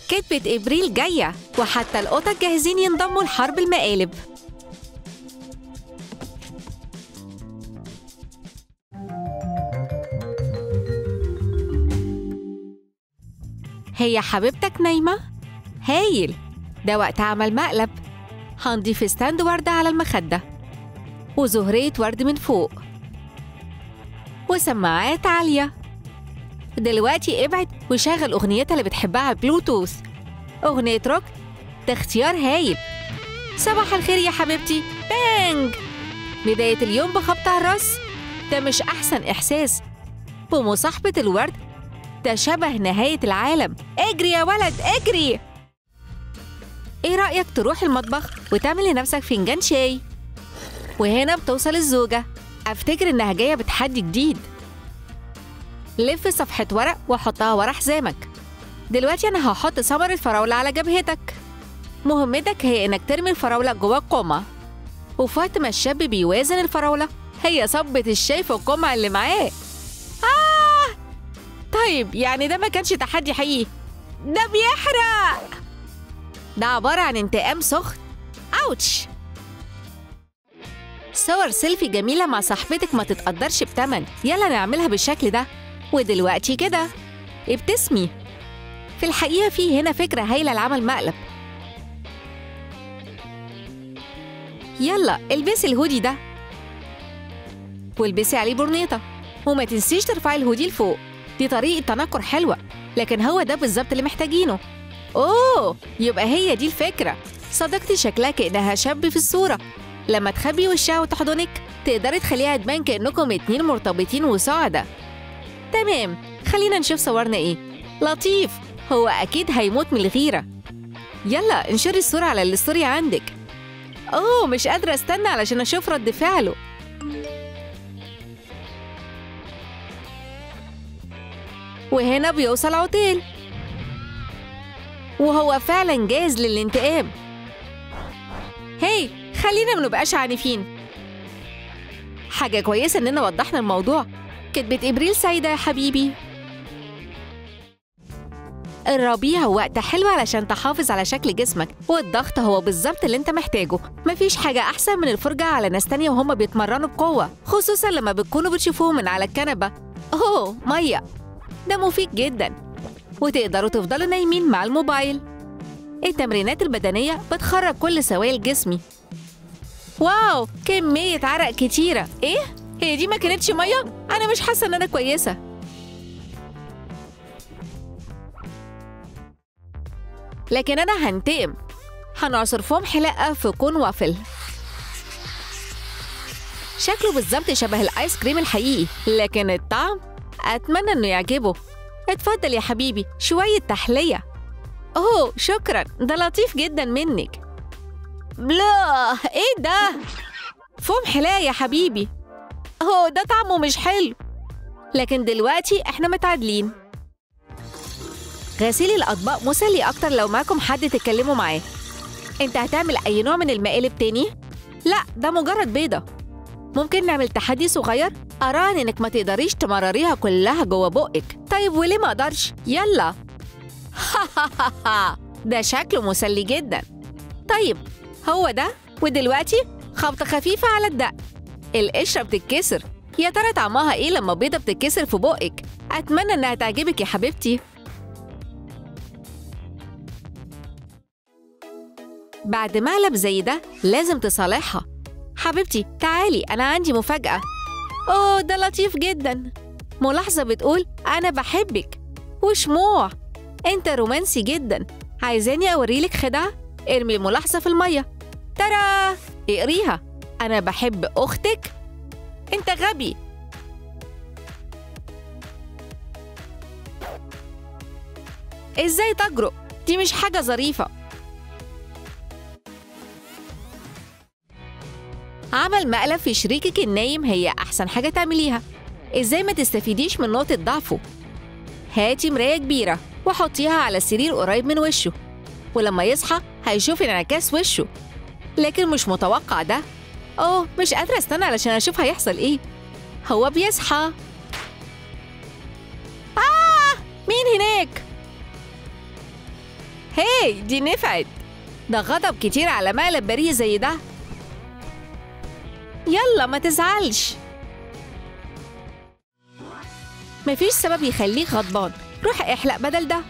كتبة إبريل جاية وحتى القطط جاهزين ينضموا لحرب المقالب هي حبيبتك نايمة؟ هايل ده وقت عمل مقلب هنضيف ستاند وردة على المخدة وزهرية ورد من فوق وسماعات عالية دلوقتي ابعد وشغل أغنيتها اللي بتحبها على بلوتوث أغنية روك ده اختيار هايل صباح الخير يا حبيبتي بانج بداية اليوم بخبط على الراس ده مش أحسن إحساس بمصاحبة الورد ده شبه نهاية العالم اجري يا ولد اجري ايه رأيك تروح المطبخ وتعمل لنفسك فنجان شاي وهنا بتوصل الزوجة افتكر انها جاية بتحدي جديد لف صفحة ورق وحطها ورا حزامك دلوقتي انا هحط ثمرة فراولة على جبهتك مهمتك هي انك ترمي الفراولة جوه القمع وفي وقت ما الشاب بيوازن الفراولة هي صبت الشاي في القمع اللي معاه آه! طيب يعني ده ما كانش تحدي حقيقي ده بيحرق ده عبارة عن انتقام سخن أوتش صور سيلفي جميلة مع صاحبتك ما تتقدرش بتمن يلا نعملها بالشكل ده ودلوقتي كده ابتسمي في الحقيقة في هنا فكرة هايلة لعمل مقلب يلا البسي الهودي ده والبسي عليه برنيطة وما تنسيش ترفعي الهودي لفوق دي طريقة تنكر حلوة لكن هو ده بالظبط اللي محتاجينه أوه يبقى هي دي الفكرة صديقتي شكلها كأنها شاب في الصورة لما تخبي وشها وتحضنك تقدري تخليها تبان كأنكم اتنين مرتبطين وسعداء تمام خلينا نشوف صورنا ايه لطيف هو أكيد هيموت من الغيرة يلا انشري الصورة على الستوري عندك أوه مش قادرة استنى علشان أشوف رد فعله وهنا بيوصل عطيل وهو فعلا جاهز للانتقام هاي خلينا منبقاش عنيفين حاجة كويسة إننا وضحنا الموضوع كتبة إبريل سعيدة يا حبيبي الربيع وقت حلو علشان تحافظ على شكل جسمك والضغط هو بالظبط اللي انت محتاجه مفيش حاجة أحسن من الفرجة على ناس تانية وهم بيتمرنوا بقوة خصوصا لما بتكونوا بتشوفوهم من على الكنبة أوه مية ده مفيد جدا وتقدروا تفضلوا نايمين مع الموبايل التمرينات البدنية بتخرج كل سوائل جسمي واو كمية عرق كتيرة ايه؟ هي دي ما كانتش مية؟ أنا مش حاسة إن أنا كويسة لكن أنا هنتقم هنعصر فوم حلاقة في كون وافل شكله بالظبط شبه الآيس كريم الحقيقي لكن الطعم أتمنى إنه يعجبه اتفضل يا حبيبي شوية تحلية أوه شكرا ده لطيف جدا منك لا إيه ده؟ فوم حلاقة يا حبيبي أوه ده طعمه مش حلو لكن دلوقتي إحنا متعادلين غسيل الأطباق مسلي أكتر لو معاكم حد تتكلموا معاه أنت هتعمل أي نوع من المقالب تاني؟ لا ده مجرد بيضة ممكن نعمل تحدي صغير أراهن إنك ما تقدريش تمرريها كلها جوه بقك طيب وليه ما أقدرش؟ يلا ده شكله مسلي جدا طيب هو ده ودلوقتي خبطة خفيفة على الدق القشرة بتتكسر يا ترى طعمها ايه لما بيضة بتتكسر في بقك أتمنى إنها تعجبك يا حبيبتي بعد مقلب زي ده لازم تصالحها حبيبتي تعالي أنا عندي مفاجأة أوه ده لطيف جدا ملاحظة بتقول أنا بحبك وشموع أنت رومانسي جدا عايزاني أوريلك خدعة ارمي الملاحظة في المية ترى اقريها أنا بحب أختك أنت غبي إزاي تجرؤ؟ دي مش حاجة ظريفة عمل مقلب في شريكك النايم هي أحسن حاجة تعمليها إزاي ما تستفيديش من نقطة ضعفه هاتي مراية كبيرة وحطيها على السرير قريب من وشه ولما يصحى هيشوف انعكاس وشه لكن مش متوقع ده أوه مش قادرة استنى علشان أشوف هيحصل إيه هو بيصحى آه مين هناك؟ هاي دي نفعت ده غضب كتير على مقلب بريء زي ده يلا ما تزعلش مفيش سبب يخليك غضبان روح احلق بدل ده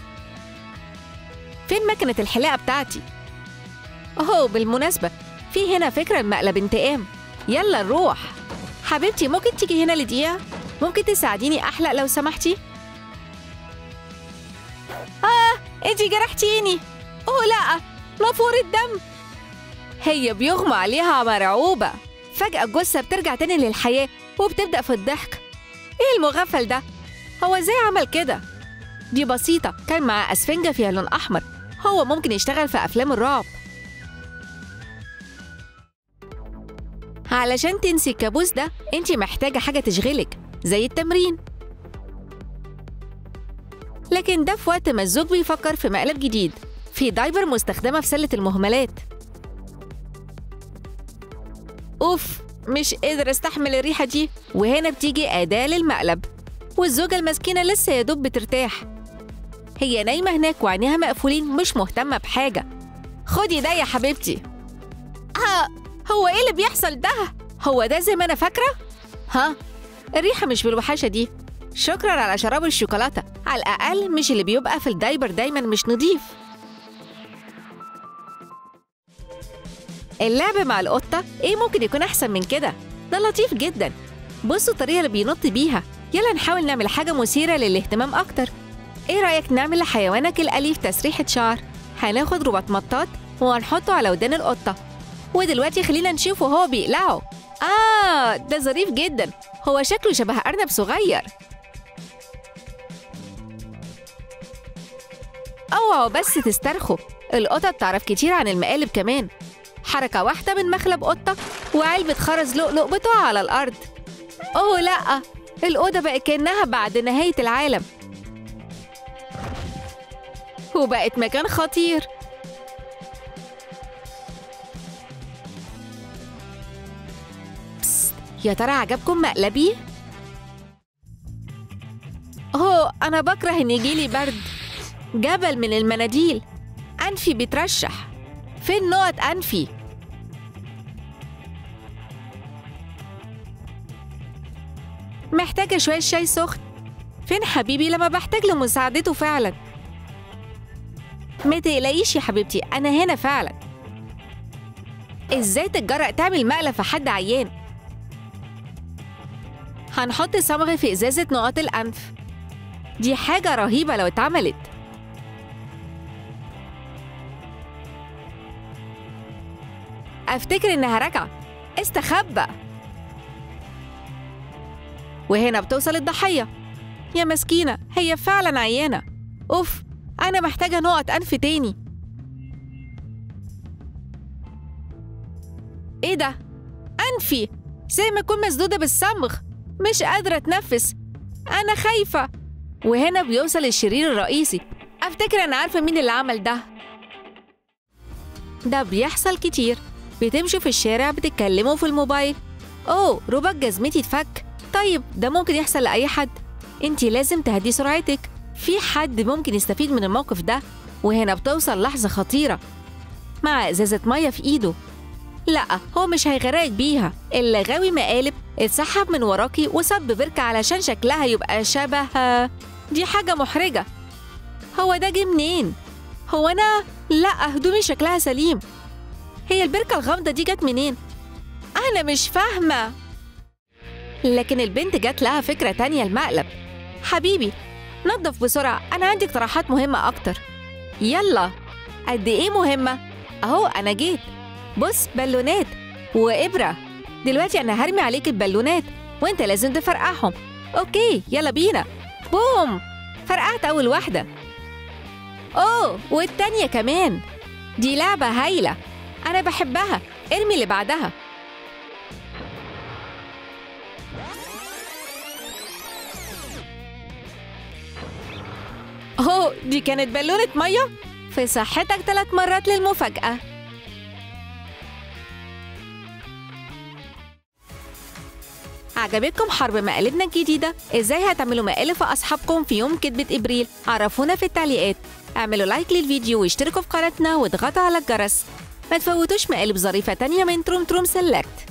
فين مكنة الحلاقة بتاعتي؟ أوه بالمناسبة في هنا فكرة مقلب انتقام يلا نروح حبيبتي ممكن تيجي هنا لدقيقة؟ ممكن تساعديني أحلق لو سمحتي؟ آه انتي جرحتيني أوه لأ نافورة دم هي بيغمى عليها مرعوبة فجأة الجثة بترجع تاني للحياة وبتبدأ في الضحك إيه المغفل ده؟ هو إزاي عمل كده؟ دي بسيطة كان مع أسفنجة فيها لون أحمر هو ممكن يشتغل في أفلام الرعب علشان تنسي الكابوس ده انت محتاجة حاجة تشغلك زي التمرين لكن ده في وقت ما الزوج بيفكر في مقلب جديد في دايبر مستخدمة في سلة المهملات أوف مش قادر استحمل الريحة دي وهنا بتيجي أداة للمقلب والزوجة المسكينة لسه يا دوب بترتاح هي نايمة هناك وعينيها مقفولين مش مهتمة بحاجة خدي ده يا حبيبتي آه هو ايه اللي بيحصل ده؟ هو ده زي ما انا فاكرة؟ ها؟ الريحة مش بالوحشة دي شكرا على شراب الشوكولاتة على الأقل مش اللي بيبقى في الدايبر دايما مش نضيف اللعب مع القطة ايه ممكن يكون أحسن من كده؟ ده لطيف جدا بصوا الطريقة اللي بينط بيها يلا نحاول نعمل حاجة مثيرة للاهتمام أكتر ايه رأيك نعمل لحيوانك الأليف تسريحة شعر؟ هناخد رباط مطاط وهنحطه على ودان القطة ودلوقتي خلينا نشوفه هو بيقلعه آه ده ظريف جدا هو شكله شبه أرنب صغير اوعوا بس تسترخوا القطط تعرف كتير عن المقالب كمان حركة واحدة من مخلب قطة وعلبة خرز لؤلؤ بتقع على الأرض أوه لأ الأوضة بقت كأنها بعد نهاية العالم وبقت مكان خطير بس يا ترى عجبكم مقلبي؟ أوه أنا بكره إن يجيلي برد جبل من المناديل أنفي بيترشح فين نقط أنفي؟ محتاجة شوية شاي سخن فين حبيبي لما بحتاج لمساعدته فعلا ما تقلقيش يا حبيبتي أنا هنا فعلا إزاي تتجرأ تعمل مقلب في حد عيان هنحط صمغ في إزازة نقاط الأنف دي حاجة رهيبة لو اتعملت أفتكر إنها راجعة استخبى وهنا بتوصل الضحية يا مسكينة هي فعلا عيانة أوف أنا محتاجة نقط أنف تاني إيه ده؟ أنفي زي ما أكون مسدودة بالصمغ مش قادرة أتنفس أنا خايفة وهنا بيوصل الشرير الرئيسي أفتكر أنا عارفة مين اللي عمل ده ده بيحصل كتير بتمشوا في الشارع بتتكلموا في الموبايل أوه رباط جزمتي اتفك طيب ده ممكن يحصل لأي حد انتي لازم تهدي سرعتك في حد ممكن يستفيد من الموقف ده وهنا بتوصل لحظة خطيرة مع إزازة مية في إيده لا هو مش هيغرقك بيها إلا غاوي مقالب اتسحب من وراكي وصب بركة علشان شكلها يبقى شبه دي حاجة محرجة هو ده جه منين؟ هو أنا لا هدومي شكلها سليم هي البركة الغامضة دي جت منين؟ أنا مش فاهمة لكن البنت جات لها فكرة تانية المقلب حبيبي نظف بسرعة أنا عندي اقتراحات مهمة أكتر يلا قد إيه مهمة؟ أهو أنا جيت بص بالونات وإبرة دلوقتي أنا هرمي عليك البالونات وأنت لازم تفرقعهم أوكي يلا بينا بوم فرقعت أول واحدة أوه والتانية كمان دي لعبة هايلة أنا بحبها ارمي اللي بعدها أوه دي كانت بالونة مية في صحتك ثلاث مرات للمفاجأة عجبتكم حرب مقالبنا الجديدة؟ ازاي هتعملوا مقالب في أصحابكم في يوم كتبة إبريل؟ عرفونا في التعليقات اعملوا لايك للفيديو واشتركوا في قناتنا واضغطوا على الجرس ما تفوتوش مقالب ظريفة تانية من تروم تروم سيلكت